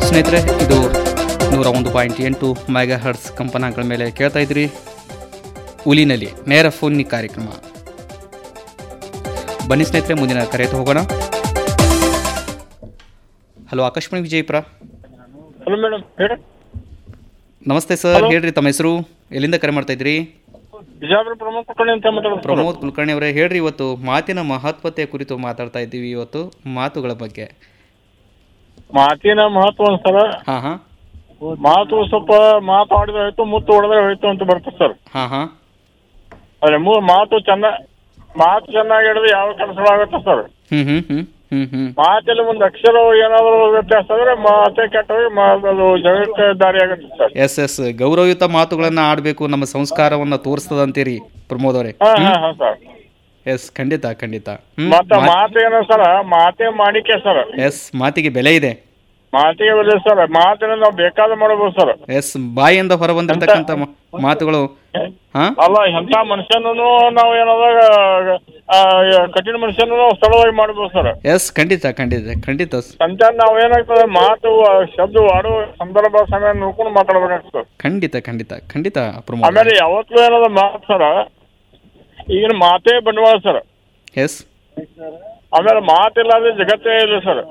ಸ್ನೇಹಿತರೆ ಇದು ನೂರ ಒಂದು ಪಾಯಿಂಟ್ ಎಂಟು ಮೆಗಾ ಹರ್ಟ್ಸ್ ಕಂಪನಾಂಕಗಳ ಮೇಲೆ ಕೇಳ್ತಾ ಇದ್ರಿ ಉಲಿನಲ್ಲಿ ನೇರ ಫೋನ್ ಕಾರ್ಯಕ್ರಮ ಬನ್ನಿ ಸ್ನೇಹಿತರೆ ಮುಂದಿನ ಕರೆ ಹೋಗೋಣ hello Akashvani Vijayapura hello madam ಹೇಳಿ ನಮಸ್ತೆ ಸರ್ ಹೇಳ್ರಿ ತಮ್ಮ ಹೆಸರು ಎಲ್ಲಿಂದ ಕರೆ ಮಾಡ್ತಾ ಇದ್ರಿ ಬಿಜಾಪುರ ಪ್ರಮುಖ ಕಡೆ ಅಂತ ಮಾತಾಡೋದು ಪ್ರಮೋದ್ ಕುಲಕರ್ಣಿ ಅವರೇ ಹೇಳ್ರಿ ಇವತ್ತು ಮಾತಿನ ಮಹತ್ವತೆ ಕುರಿತು ಮಾತಾಡ್ತಾ ಇದ್ದೀವಿ ಇವತ್ತು ಮಾತುಗಳ ಬಗ್ಗೆ ಮಾತಿನ ಮಹತ್ವ ಒಂದ್ಸಲ ಹಾಂ ಹಾಂ ಮಾತು ಸ್ವಲ್ಪ ಮಾತಾಡಿದ್ರೆ ಹೋಯ್ತು ಮುತ್ತು ಹೊಡೆದ್ರೆ ಹೋಯ್ತು ಅಂತ ಬರ್ತದೆ ಸರ್ ಹಾಂ ಹಾಂ ಅದೇ ಮೂ ಮಾತು ಚೆನ್ನ ಮಾತು ಚೆನ್ನಾಗಿ ಹಿಡಿದ್ರೆ ಯಾವ ಕೆಲಸ ಆಗುತ್ತೆ ಸರ್ ಹ್ಞೂ ಹ್ಞೂ ಹ್ಞೂ ಹ್ಞೂ ಹ್ಞೂ ಮಾತಲ್ಲಿ ಒಂದು ಅಕ್ಷರ ಏನಾದರೂ ವ್ಯತ್ಯಾಸ ಆದರೆ ಮಾತೆ ಕೆಟ್ಟೋಗಿ ಮಾ ಅದು ಜಗಕ್ಕೆ ದಾರಿ ಆಗುತ್ತೆ ಸರ್ ಎಸ್ ಎಸ್ ಗೌರವಯುತ ಮಾತುಗಳನ್ನ ಆಡಬೇಕು ನಮ್ಮ ಸಂಸ್ಕಾರವನ್ನ ತೋರಿಸ್ತದ ಅಂತೀರಿ ಪ್ರಮೋದ್ ಅವರೇ ಹಾ ಹಾ ಹಾ ಸರ್ ಎಸ್ ಖಂಡಿತ ಖಂಡಿತ ಹ್ಮ್ ಮತ್ತ ಮಾತು ಏನೋ ಸರ್ ಮಾತೇ ಮಾಡಿಕೆ ಸರ್ ಎಸ್ ಮಾತಿಗೆ ಬೆಲೆ ಇದೆ ಮಾತಿಗೆ ಬೆಲೆ ಸರ್ ಮಾತಿನ ನಾವು ಬೇಕಾದ ಮಾಡಬಹುದು ಸರ್ ಎಸ್ ಬಾಯಿಂದ ಹೊರ ಬಂದಿರತಕ್ಕಂಥ ಮ- ಮಾತುಗಳು ಹಾ ಅಲ್ಲ ಎಂತ ಮನುಷ್ಯನೂ ನಾವು ಏನಾದಾಗ ಆ, ಕಠಿಣ ಮನುಷ್ಯನೂ ನಾವು ಸ್ಥಳವಾಗಿ ಮಾಡ್ಬೋದು ಸರ್ ಎಸ್ ಖಂಡಿತ ಖಂಡಿತ ಖಂಡಿತ ಸಂಚಾರ ನಾವು ಏನಾಗ್ತದೆ ಮಾತು ಆ, ಶಬ್ದ ಆಡೋ ಸಂದರ್ಭ ಸಮಯ ನೋಡ್ಕೊಂಡು ಮಾತಾಡ್ಬೇಕಾಗ್ತದೆ ಖಂಡಿತ ಖಂಡಿತ ಖಂಡಿತ ಪ್ರಮೋದ್ ಆಮೇಲೆ ಯಾವತ್ತೂ ಏನದ ಮಾತು ಸರ್ ಈಗಿನ ಮಾತೇ ಬಂಡವಾಳ ಸರ್ ಎಸ್ ಆಮೇಲೆ ಮಾತಿಲ್ಲದೆ ಜಗತ್ತೇ ಇಲ್ಲ ಸರ್